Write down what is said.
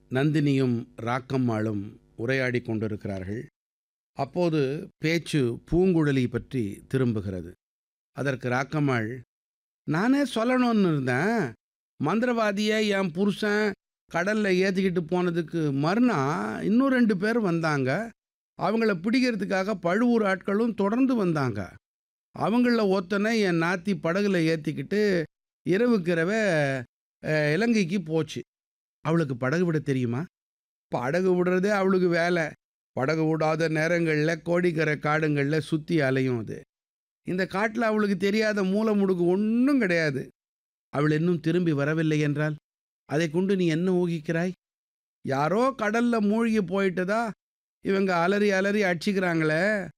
நந்தினியும் ராக்கம்மாளும் உரையாடி கொண்டிருக்கிறார்கள் அப்போது பேச்சு பூங்குழலி பற்றி திரும்புகிறது அதற்கு ராக்கம்மாள் நானே சொல்லணும்னு இருந்தேன் மந்திரவாதியை என் புருஷன் கடல்ல ஏற்றிக்கிட்டு போனதுக்கு மறுநாள் இன்னும் ரெண்டு பேர் வந்தாங்க அவங்கள பிடிக்கிறதுக்காக பழுவூர் ஆட்களும் தொடர்ந்து வந்தாங்க அவங்கள ஒத்தனை என் நாத்தி படகுல ஏற்றிக்கிட்டு இரவுக்கிரவே அஹ், இலங்கைக்கு போச்சு அவளுக்கு படகு விட தெரியுமா படகு விடுறதே அவளுக்கு வேலை படகு விடாத நேரங்களில் கோடிக்கரை காடுங்களில் சுற்றி அலையும் அது இந்த காட்டில் அவளுக்கு தெரியாத மூல முடுக்கு ஒன்றும் கிடையாது அவள் இன்னும் திரும்பி வரவில்லை என்றால் அதை கொண்டு நீ என்ன ஊகிக்கிறாய் யாரோ கடல்ல மூழ்கி போயிட்டதா இவங்க அலறி அலறி அடிச்சுக்கிறாங்களே